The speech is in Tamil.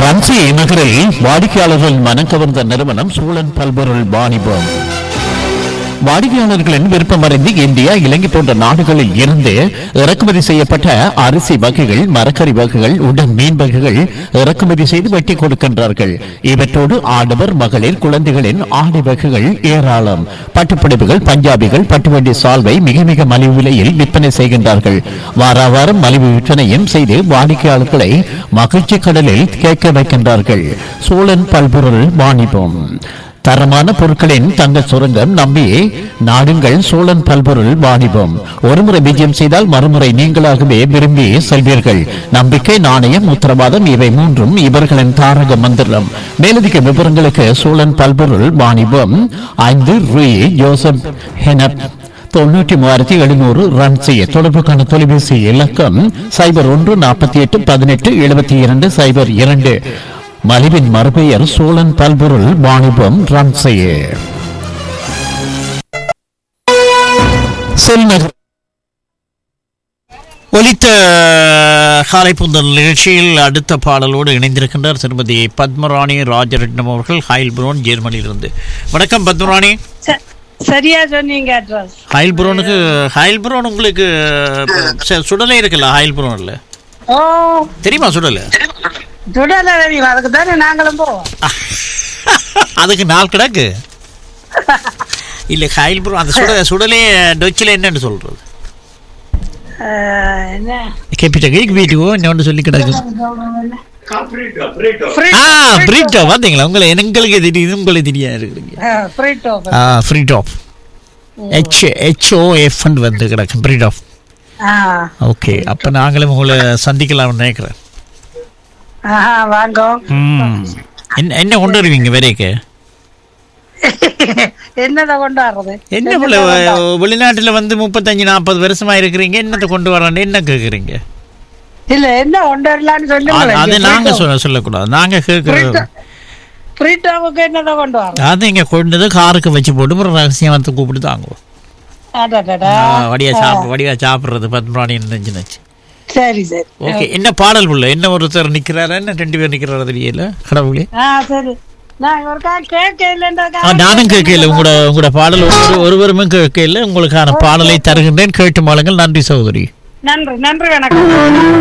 ரன்சி நகரில் வாடிக்கையாளர்கள் மனம் கவர்ந்த நிறுவனம் சூழன் பல்பொருள் வாணிபம் வாடிக்கையாளர்களின் விருப்பமறிந்து இந்தியா இலங்கை போன்ற நாடுகளில் இருந்து இறக்குமதி செய்யப்பட்ட அரிசி வகைகள் மரக்கறி வகைகள் உடன் மீன் வகைகள் இறக்குமதி செய்து வெட்டி கொடுக்கின்றார்கள் இவற்றோடு ஆடவர் மகளிர் குழந்தைகளின் ஆடை வகைகள் ஏராளம் பட்டுப்புடவைகள் பஞ்சாபிகள் பட்டுவண்டி சால்வை மிக மிக மலிவு விலையில் விற்பனை செய்கின்றார்கள் வாரா வாரம் மலிவு விற்பனையும் செய்து வாடிக்கையாளர்களை மகிழ்ச்சி கடலில் கேட்க வைக்கின்றார்கள் சோழன் பல்பொருள் வாணிபம் தரமான பொருட்களின் தங்க சுரங்கம் நம்பி நாடுங்கள் சோழன் பல்பொருள் வாணிபம் ஒருமுறை விஜயம் செய்தால் மறுமுறை நீங்களாகவே விரும்பி செல்வீர்கள் நம்பிக்கை நாணயம் உத்தரவாதம் இவை மூன்றும் இவர்களின் தாரக மந்திரம் மேலதிக விவரங்களுக்கு சோழன் பல்பொருள் வாணிபம் ஐந்து ரூ ஜோசப் ஹெனப் தொண்ணூற்றி மூவாயிரத்தி எழுநூறு ரன் செய்ய தொடர்புக்கான தொலைபேசி இலக்கம் சைபர் ஒன்று நாற்பத்தி எட்டு பதினெட்டு எழுபத்தி இரண்டு சைபர் இரண்டு மலிவின் மறுபெயர் சோழன் பல்பொருள் வாணிபம் ரன் செய்ய செல்நகர் ஒலித்த காலை புந்தல் நிகழ்ச்சியில் அடுத்த பாடலோடு இணைந்திருக்கின்றார் திருமதி பத்மராணி ராஜரட்னம் அவர்கள் ஹைல்புரோன் ஜெர்மனியிலிருந்து வணக்கம் பத்மராணி ச- சரியா சொன்னீங்க அட்ரஸ் ஹைல்புரோனுக்கு ஹைல்புரோன் உங்களுக்கு ச- சுடலை இருக்குல்ல ஹைல்புரோன்ல ஓ தெரியுமா சுடலை சுடல தெரியும் அதுக்கு தானே நாங்களும் போவோம் அதுக்கு நாள் கிடக்கு இல்ல ஹைல்புரோன் அந்த சுட சுடலே டொச்சில் என்னன்னு சொல்றது அஹ், என்ன கேப்பிட்ட கேக் வீட்டுக்கோ இன்னொன்று சொல்லி கிடக்கு Free- ஆ ஃப்ரீட்டோ பார்த்தீங்களா உங்களை எங்களுக்கு தெரியுது உங்களுக்கு தெரியாது இருக்கிறீங்க அஹ், free top. ஆ free top H H O F வந்து கிடக்கு ஃப்ரீ டாப் ஆ, ஓகே அப்போ நாங்களும் உங்களை சந்திக்கலாம்னு நினைக்கிறேன் ஆஹா, வாங்கோ ம் என்ன என்ன கொண்டு வருவீங்க விலைக்கு என்னத கொண்டு வர்றது என்ன போல வெளிநாட்டில் வந்து முப்பத்தஞ்சு நாற்பது வருஷமா இருக்கிறீங்க என்னத்தை கொண்டு வரேன்னு என்ன கேட்குறீங்க இல்ல என்ன கொண்டு வரலான்னு அது நாங்க சொல்லுங்க சொல்ல சொல்லக்கூடாது நாங்க கேட்குறது ஃப்ரீ டாப்புக்கு என்னத கொண்டு வரோம் அது இங்க கொண்டு காருக்கு வச்சு போட்டு ஒரு ரகசியத்தை கூப்பிட்டு தாங்குவோம் அடடடா. வடியா சாப்பிட வடியா சாப்பிட்றது பத்மராணி இருந்துச்சு சரி சரி ஓகே என்ன பாடல் உள்ள என்ன ஒருத்தர் நிக்கிறாரா என்ன ரெண்டு பேர் நிக்கிறாரா தெரியல கடவுளே ஆ சரி நாங்க ஒருக்கா கேட்க இல்லைன்றக்கா ஆ, நானும் கேட்கல உங்களோட உங்களோட பாடல் ஒரு ஒருவருமே கேட்கல உங்களுக்கான பாடலை தருகின்றேன் கேட்டு மாளுங்கள் நன்றி சகோதரி நன்றி நன்றி வணக்கம்